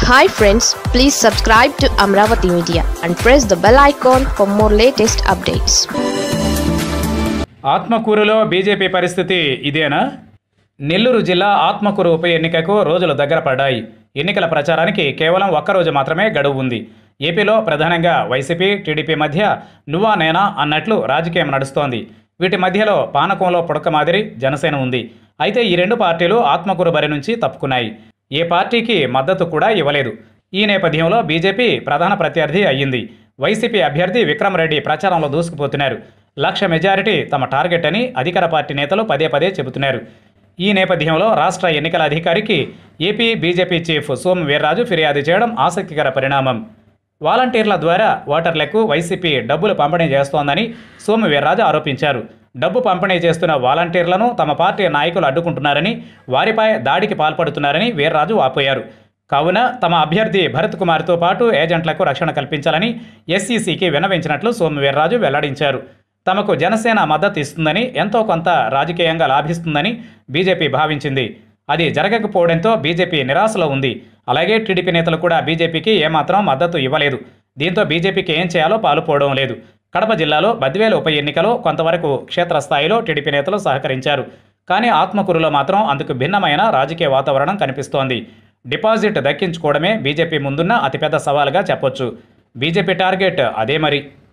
hi friends please subscribe to Amaravati media and press the bell icon for more latest updates ఆత్మకూరులో BJP పరిస్థితి ఇదేనా నెల్లూరు జిల్లా ఆత్మకూరు ఉప ఎన్నికకు రోజులు దగ్గర పడ్డాయి ఎన్నికల ప్రచారానికి కేవలం ఒక్కరోజు మాత్రమే గడువు ఉంది ఏపీలో ప్రధానంగా వైసీపీ టీడీపీ మధ్య నువ్వా నేనా అన్నట్లు రాజకీయం నడుస్తోంది వీటి మధ్యలో పానకంలో పుడక మాదిరి జనసేన ఉంది అయితే ఈ రెండు పార్టీలు ఆత్మకూరు బరి నుంచి తప్పుకున్నాయి ఏ పార్టీకి మద్దతు కూడా ఇవ్వలేదు ఈ నేపథ్యంలో బీజేపీ ప్రధాన ప్రత్యర్థి అయ్యింది వైసీపీ అభ్యర్థి విక్రమ్ రెడ్డి ప్రచారంలో దూసుకుపోతున్నారు లక్ష మెజారిటీ తమ టార్గెట్ అని అధికార పార్టీ నేతలు పదే పదే చెబుతున్నారు ఈ నేపథ్యంలో రాష్ట్ర ఎన్నికల అధికారికి AP BJP chief Somu Veerraju ఫిర్యాదు చేయడం ఆసక్తికర పరిణామం వాలంటీర్ల ద్వారా ఓటర్లకు వైసీపీ డబ్బులు పంపిణీ చేస్తోందని సోము వీర్రాజు ఆరోపించారు డబ్బు పంపిణీ చేస్తున్న వాలంటీర్లను తమ పార్టీ నాయకులు అడ్డుకుంటున్నారని వారిపై దాడికి పాల్పడుతున్నారని వీర్రాజు వాపోయారు కావున తమ అభ్యర్థి భరత్ కుమార్తో పాటు ఏజెంట్లకు రక్షణ కల్పించాలని ఎస్ఈసికి విన్నవించినట్లు సోము వీర్రాజు వెల్లడించారు తమకు జనసేన మద్దతు ఇస్తుందని ఎంతో కొంత రాజకీయంగా లాభిస్తుందని బీజేపీ భావించింది అది జరగకపోవడంతో బీజేపీ నిరాశలో ఉంది అలాగే టీడీపీ నేతలు కూడా బీజేపీకి ఏమాత్రం మద్దతు ఇవ్వలేదు దీంతో బీజేపీకి ఏం చేయాలో పాలుపోవడం లేదు కడప జిల్లాలో బద్వేలు ఉప ఎన్నికలో కొంతవరకు క్షేత్రస్థాయిలో టీడీపీ నేతలు సహకరించారు కానీ ఆత్మకూరులో మాత్రం అందుకు భిన్నమైన రాజకీయ వాతావరణం కనిపిస్తోంది డిపాజిట్ దక్కించుకోవడమే బీజేపీ ముందున్న అతిపెద్ద సవాలుగా చెప్పొచ్చు బీజేపీ టార్గెట్ అదే మరి